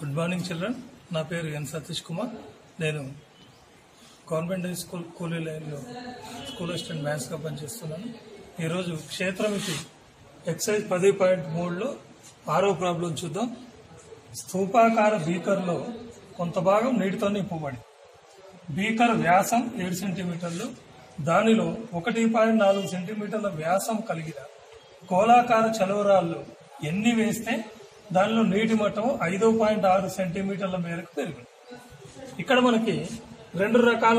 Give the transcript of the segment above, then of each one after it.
good morning children నా పేరు ఎన్ సతీష్ కుమార్ నేను గవర్నమెంట్ హై స్కూల్ కూలీ లైన్లో స్కూల్ అసిస్టెంట్ మ్యాథ్స్గా పనిచేస్తున్నాను ఈరోజు క్షేత్రమితి ఎక్సైజ్ పది పాయింట్ మూడులో ఆరో ప్రాబ్లం చూద్దాం స్థూపాకార బీకర్లో కొంత భాగం నీటితో నింపబడి బీకర్ వ్యాసం ఏడు సెంటీమీటర్లు దానిలో ఒకటి పాయింట్ నాలుగు సెంటీమీటర్ల వ్యాసం కలిగిన గోళాకార చలువరాళ్ళు ఎన్ని వేస్తే దానిలో నీటి మట్టం ఐదు పాయింట్ ఆరు సెంటీమీటర్ల మేరకు పెరిగింది ఇక్కడ మనకి రెండు రకాల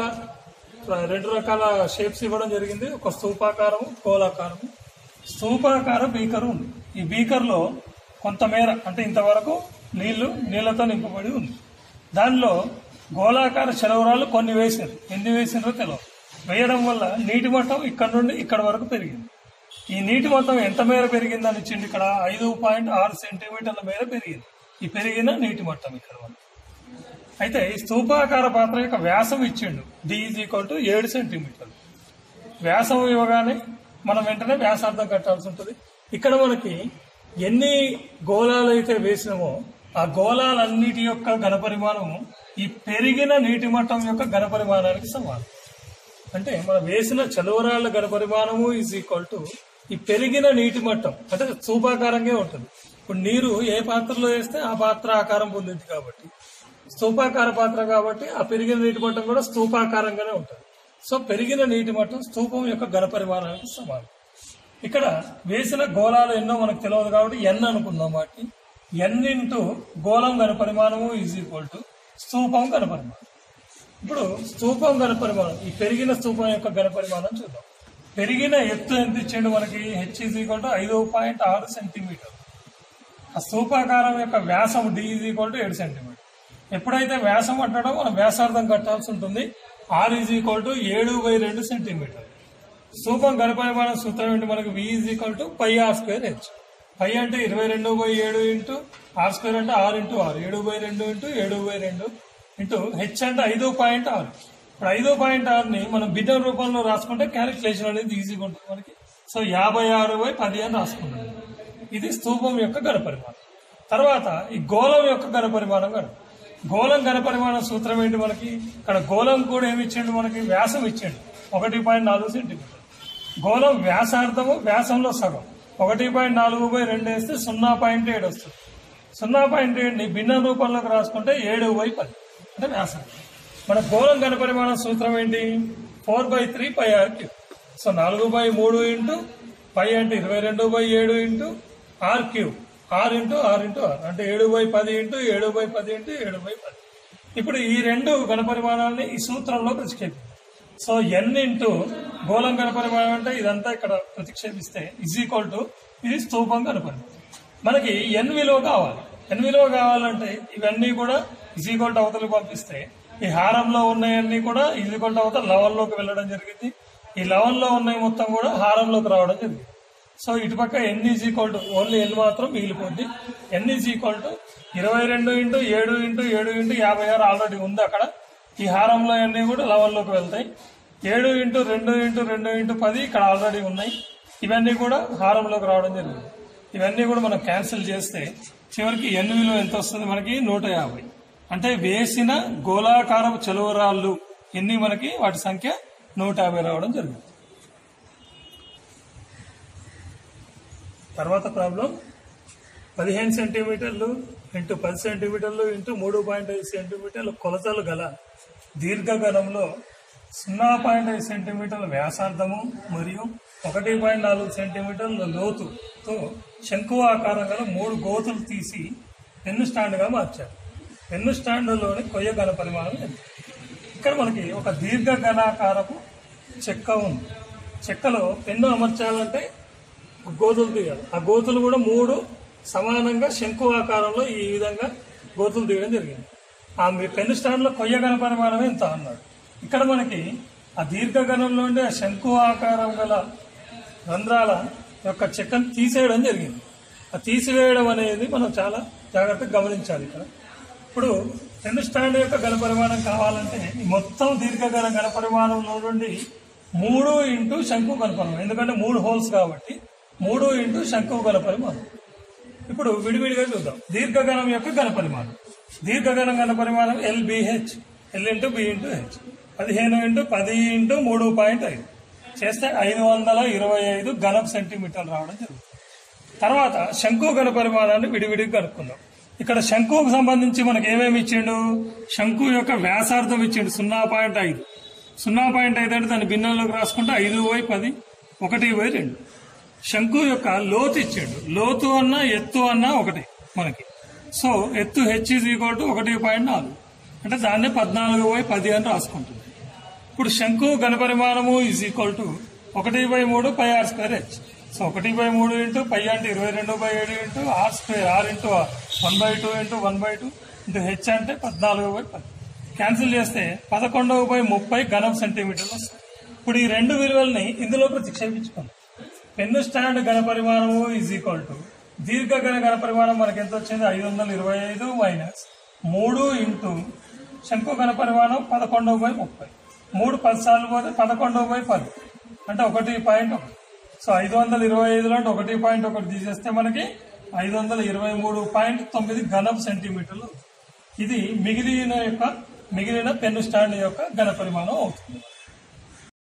రెండు రకాల షేప్స్ ఇవ్వడం జరిగింది ఒక స్థూపాకారం గోళాకారం స్థూపాకార బీకర్ ఉంది ఈ బీకర్లో కొంతమేర అంటే ఇంతవరకు నీళ్లు నీళ్లతో నింపబడి ఉంది దానిలో గోళాకార చలవరాలు కొన్ని వేసారు ఎన్ని వేసినారో తెలియదు వేయడం వల్ల నీటి మట్టం ఇక్కడ నుండి ఇక్కడ వరకు పెరిగింది ఈ నీటి మొత్తం ఎంత మేర పెరిగిందని ఇచ్చింది ఇక్కడ ఐదు పాయింట్ ఆరు సెంటీమీటర్ల మేర పెరిగింది ఈ పెరిగిన నీటి మట్టం ఇక్కడ వరకు అయితే ఈ స్థూపాకార పాత్ర యొక్క వ్యాసం ఇచ్చిండు డి ఈజ్ ఈక్వల్ టు ఏడు సెంటీమీటర్లు వ్యాసం ఇవ్వగానే మనం వెంటనే వ్యాసార్థం కట్టాల్సి ఉంటుంది ఇక్కడ మనకి ఎన్ని గోళాలు అయితే వేసినామో ఆ గోళాలన్నిటి యొక్క ఘనపరిమాణము ఈ పెరిగిన నీటి మట్టం యొక్క ఘనపరిమాణానికి సమానం అంటే మనం వేసిన చలువరాళ్ల ఘనపరిమాణము ఈజ్ ఈక్వల్ టు ఈ పెరిగిన నీటి మట్టం అంటే స్థూపాకారంగా ఉంటుంది ఇప్పుడు నీరు ఏ పాత్రలో వేస్తే ఆ పాత్ర ఆకారం పొందింది కాబట్టి స్థూపాకార పాత్ర కాబట్టి ఆ పెరిగిన నీటి మట్టం కూడా స్థూపాకారంగానే ఉంటుంది సో పెరిగిన నీటి మట్టం స్థూపం యొక్క ఘనపరిమాణానికి సమానం ఇక్కడ వేసిన గోళాలు ఎన్నో మనకు తెలియదు కాబట్టి ఎన్ అనుకుందాం వాటిని ఎన్ ఇంటూ గోళం ఘనపరిమాణము ఈజ్ ఈక్వల్ టు స్థూపం ఘనపరిమాణం ఇప్పుడు స్థూపం ఘనపరిమాణం ఈ పెరిగిన స్థూపం యొక్క ఘనపరిమాణం చూద్దాం పెరిగిన ఎత్తు ఎంత ఇచ్చిండు మనకి హెచ్ ఈజ్ ఈక్వల్ టు ఐదు పాయింట్ ఆరు సెంటీమీటర్ ఆ స్థూపాకారం యొక్క వ్యాసం డి ఈజ్ ఈక్వల్ టు ఏడు సెంటీమీటర్ ఎప్పుడైతే వ్యాసం అంటాడో మనం వ్యాసార్థం కట్టాల్సి ఉంటుంది ఆర్ ఈజ్ ఈక్వల్ టు ఏడు బై రెండు సెంటీమీటర్ స్థూపం ఘనపరిమాణం సూత్రం ఏంటి మనకి V is equal to pi R square H pi అంటే ఇరవై రెండు బై ఏడు ఇంటూ ఆర్ స్క్వేర్ అంటే ఆరు ఇంటూ ఆరు ఏడు బై రెండు ఇంటూ ఏడు బై రెండు ఇంటూ హెచ్ అంటే ఐదు పాయింట్ ఆరు ఇప్పుడు ఐదు పాయింట్ ఆరుని మనం బిడ్డ రూపంలో రాసుకుంటే క్యాలిక్యులేషన్ అనేది ఈజీగా ఉంటుంది మనకి సో యాభై ఆరు బై పది అని రాసుకుంటాం ఇది స్థూపం యొక్క ఘనపరిమాణం తర్వాత ఈ గోళం యొక్క ఘనపరిమాణం గణ గోళం ఘనపరిమాణం సూత్రం ఏంటి మనకి ఇక్కడ గోళం కూడా ఏమి ఇచ్చిండు మనకి వ్యాసం ఇచ్చిండు ఒకటి పాయింట్ నాలుగు సెంటీమీటర్ గోళం వ్యాసార్థము వ్యాసంలో సగం ఒకటి పాయింట్ నాలుగు బై రెండు వేస్తే సున్నా పాయింట్ ఏడు వస్తుంది సున్నా పాయింట్ ఏడుని భిన్న రూపంలోకి రాసుకుంటే ఏడు బై పది అంటే వ్యాసార్థం మన గోళం ఘనపరిమాణం సూత్రం ఏంటి four by three pi R cube so నాలుగు బై మూడు ఇంటూ పై అంటే ఇరవై రెండు బై ఏడు into R cube R into R into R అంటే ఏడు బై పది ఇంటూ ఏడు బై పది ఇంటూ ఏడు బై పది ఇప్పుడు ఈ రెండు ఘనపరిమాణాలని ఈ సూత్రంలో ప్రతిక్షేపిద్దాం సో ఎన్ ఇంటూ గోళం ఘనపరిమాణం అంటే ఇదంతా ఇక్కడ ప్రతిక్షేపిస్తే ఇజ్ ఈక్వల్ టు ఇది స్థూపం ఘనపరిమాణం మనకి ఎన్ విలువ కావాలి ఎన్ విలువ కావాలంటే ఇవన్నీ కూడా ఇజ్ ఈక్వల్ టు అవతలకి పంపిస్తే ఈ హారంలో ఉన్నాయన్నీ కూడా ఇజ్ ఈక్వల్ టు అవతల లవన్లోకి వెళ్ళడం జరిగింది ఈ లవన్లో ఉన్నాయి మొత్తం కూడా హారంలోకి రావడం జరిగింది సో ఇటుపక్క N is equal to only N మాత్రం మిగిలిపోద్ది ఎన్ ఈజ్ ఈక్వల్ టు ఇరవై రెండు ఇంటూ ఏడు ఇంటూ ఏడు ఇంటూ యాభై ఆరు ఆల్రెడీ ఉంది అక్కడ ఈ హారంలో అన్నీ కూడా లవన్లోకి వెళ్తాయి ఏడు ఇంటూ రెండు ఇంటూ రెండు ఇంటూ పది ఇక్కడ ఆల్రెడీ ఉన్నాయి ఇవన్నీ కూడా హారంలోకి రావడం జరిగింది ఇవన్నీ కూడా మనం క్యాన్సిల్ చేస్తే చివరికి ఎన్ విలువ ఎంత వస్తుంది మనకి నూట యాభై అంటే వేసిన గోళాకారపు చెలువరాళ్ళు ఎన్ని మనకి వాటి సంఖ్య నూట యాభై రావడం జరిగింది తర్వాత ప్రాబ్లం పదిహేను సెంటీమీటర్లు ఇంటూ పది సెంటీమీటర్లు ఇంటూ మూడు పాయింట్ ఐదు సెంటీమీటర్లు కొలతలు గల దీర్ఘగణంలో సున్నా పాయింట్ ఐదు సెంటీమీటర్ల వ్యాసార్థము మరియు ఒకటి పాయింట్ నాలుగు సెంటీమీటర్ల లోతుతో శంకు ఆకారం గల మూడు గోతులు తీసి పెన్ను స్టాండ్గా మార్చారు పెన్ను స్టాండ్లోని కొయ్య గల పరిమాణం ఎంత ఇక్కడ మనకి ఒక దీర్ఘగణాకారపు చెక్క ఉంది చెక్కలో పెన్ను అమర్చాలంటే గోతులు తీయాలి ఆ గోతులు కూడా మూడు సమానంగా శంకు ఆకారంలో ఈ విధంగా గోతులు తీయడం జరిగింది ఆ మీ పెన్ను స్టాండ్లో కొయ్య గణ పరిమాణం ఎంత అన్నాడు ఇక్కడ మనకి ఆ దీర్ఘగణంలో ఉండే ఆ శంకు ఆకారం గల రంధ్రాల యొక్క చెక్కను తీసేయడం జరిగింది ఆ తీసివేయడం అనేది మనం చాలా జాగ్రత్తగా గమనించాలి ఇక్కడ ఇప్పుడు పెన్ను స్టాండ్ యొక్క గణ పరిమాణం కావాలంటే ఈ మొత్తం దీర్ఘగణ గణ పరిమాణంలో నుండి మూడు ఇంటూ శంకు గణ పరిమాణం ఎందుకంటే మూడు హోల్స్ కాబట్టి మూడు ఇంటూ శంకు గల పరిమాణం ఇప్పుడు విడివిడిగా చూద్దాం దీర్ఘగణం యొక్క ఘన పరిమాణం దీర్ఘఘన ఘన పరిమాణం LBH L into B into H పదిహేను ఇంటూ పది ఇంటూ మూడు పాయింట్ ఐదు చేస్తే ఐదు వందల ఇరవై ఐదు ఘనం సెంటీమీటర్లు రావడం జరుగుతుంది తర్వాత శంకు ఘన పరిమాణాన్ని విడివిడిగా కనుక్కుందాం ఇక్కడ శంకుకు సంబంధించి మనకి ఏమేమి ఇచ్చిండు శంకు యొక్క వ్యాసార్థం ఇచ్చిండు సున్నా పాయింట్ ఐదు సున్నా పాయింట్ ఐదు అంటే దాని భిన్నంలోకి రాసుకుంటే ఐదు బై పది ఒకటి బై రెండు శంకు యొక్క లోతు ఇచ్చిండు లోతు అన్నా ఎత్తు అన్నా ఒకటి మనకి సో ఎత్తు హెచ్ ఈజ్ ఈక్వల్ టు ఒకటి పాయింట్ నాలుగు అంటే దాన్నే పద్నాలుగు బై పది అని రాసుకుంటుంది ఇప్పుడు శంకు ఘనపరిమాణము ఈజ్ ఈక్వల్ టు ఒకటి బై మూడు pi R square H so ఒకటి బై మూడు ఇంటూ పై అంటే ఇరవై రెండు బై ఏడు into R square R into one by two into one by two into H అంటే పద్నాలుగు బై పది క్యాన్సిల్ చేస్తే పదకొండవ బై ముప్పై ఘనం సెంటీమీటర్లు వస్తాయి ఇప్పుడు ఈ రెండు విలువల్ని ఇందులో ప్రతిక్షేపించుకోండి పెన్ను స్టాండ్ ఘన పరిమాణము ఈజ్ ఈక్వల్ టు దీర్ఘ ఘన ఘన పరిమాణం మనకి ఎంత వచ్చింది ఐదు వందల ఇరవై ఐదు మైనస్ మూడు ఇంటూ శంకు ఘన పరిమాణం పదకొండవ బై ముప్పై మూడు పది సార్లు పోతే పదకొండవ బై పది అంటే ఒకటి పాయింట్ ఒకటి సో ఐదు వందల ఇరవై ఐదులో అంటే ఒకటి పాయింట్ ఒకటి తీసేస్తే మనకి ఐదు వందల ఇరవై మూడు పాయింట్ తొమ్మిది ఘనం సెంటీమీటర్లు ఇది మిగిలిన యొక్క మిగిలిన పెన్ను స్టాండ్ యొక్క ఘన పరిమాణం అవుతుంది